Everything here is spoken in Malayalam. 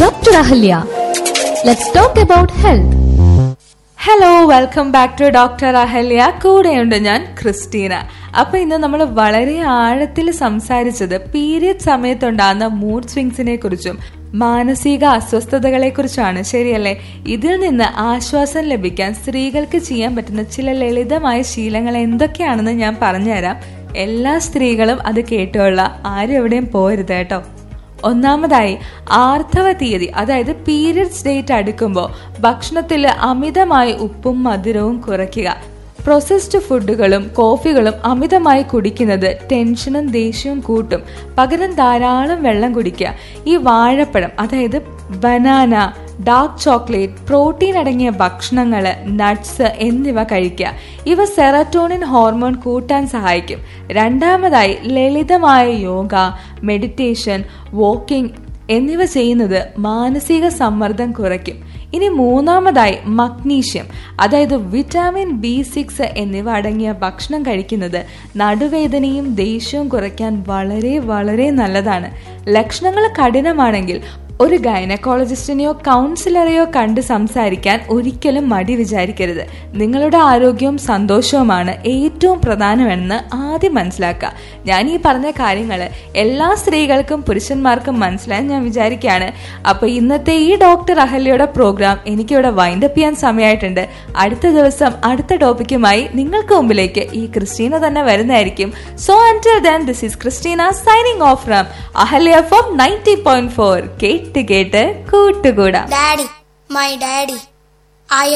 Dr. Ahalya. Let's talk about health. Hello welcome back to doctor Ahalya കൂടെയുണ്ട് ഞാൻ ക്രിസ്റ്റീന അപ്പൊ ഇന്ന് നമ്മൾ വളരെ ആഴത്തിൽ സംസാരിച്ചത് പീരിയഡ് സമയത്തുണ്ടാകുന്ന മൂഡ് സ്വിങ്സിനെ കുറിച്ചും മാനസിക അസ്വസ്ഥതകളെ കുറിച്ചാണ് ശരിയല്ലേ ഇതിൽ നിന്ന് ആശ്വാസം ലഭിക്കാൻ സ്ത്രീകൾക്ക് ചെയ്യാൻ പറ്റുന്ന ചില ലളിതമായ ശീലങ്ങൾ എന്തൊക്കെയാണെന്ന് ഞാൻ പറഞ്ഞുതരാം എല്ലാ സ്ത്രീകളും അത് കേട്ടുകൊള്ള ആരും എവിടെയും പോരുത് കേട്ടോ ഒന്നാമതായി ആർത്തവ തീയതി അതായത് പീരിയഡ്സ് ഡേറ്റ് അടുക്കുമ്പോൾ ഭക്ഷണത്തിൽ അമിതമായി ഉപ്പും മധുരവും കുറയ്ക്കുക പ്രോസസ്ഡ് ഫുഡുകളും കോഫികളും അമിതമായി കുടിക്കുന്നത് ടെൻഷനും ദേഷ്യവും കൂട്ടും പകരം ധാരാളം വെള്ളം കുടിക്കുക ഈ വാഴപ്പഴം അതായത് ബനാന ഡാർക്ക് ചോക്ലേറ്റ് പ്രോട്ടീൻ അടങ്ങിയ ഭക്ഷണങ്ങൾ നട്ട്സ് എന്നിവ കഴിക്കുക ഇവ സെറട്ടോണിൻ ഹോർമോൺ കൂട്ടാൻ സഹായിക്കും രണ്ടാമതായി ലളിതമായ യോഗ മെഡിറ്റേഷൻ വാക്കിംഗ് എന്നിവ ചെയ്യുന്നത് മാനസിക സമ്മർദ്ദം കുറയ്ക്കും ഇനി മൂന്നാമതായി മഗ്നീഷ്യം അതായത് വിറ്റാമിൻ ബി സിക്സ് എന്നിവ അടങ്ങിയ ഭക്ഷണം കഴിക്കുന്നത് നടുവേദനയും ദേഷ്യവും കുറയ്ക്കാൻ വളരെ വളരെ നല്ലതാണ് ലക്ഷണങ്ങൾ കഠിനമാണെങ്കിൽ ഒരു ഗൈനക്കോളജിസ്റ്റിനെയോ കൗൺസിലറെയോ കണ്ട് സംസാരിക്കാൻ ഒരിക്കലും മടി വിചാരിക്കരുത് നിങ്ങളുടെ ആരോഗ്യവും സന്തോഷവുമാണ് ഏറ്റവും പ്രധാനമെന്ന് ആദ്യം മനസ്സിലാക്കുക ഞാൻ ഈ പറഞ്ഞ കാര്യങ്ങൾ എല്ലാ സ്ത്രീകൾക്കും പുരുഷന്മാർക്കും മനസ്സിലാൻ ഞാൻ വിചാരിക്കുകയാണ് അപ്പൊ ഇന്നത്തെ ഈ ഡോക്ടർ അഹല്യയുടെ പ്രോഗ്രാം എനിക്കിവിടെ വൈൻഡപ്പ് ചെയ്യാൻ സമയമായിട്ടുണ്ട് അടുത്ത ദിവസം അടുത്ത ടോപ്പിക്കുമായി നിങ്ങൾക്ക് മുമ്പിലേക്ക് ഈ ക്രിസ്റ്റീന തന്നെ വരുന്നതായിരിക്കും so until then this is Christina signing off from Ahalya FM ninety point four കേട്ട് കേട്ട് കൂട്ടുകൂടാം Daddy, my daddy. I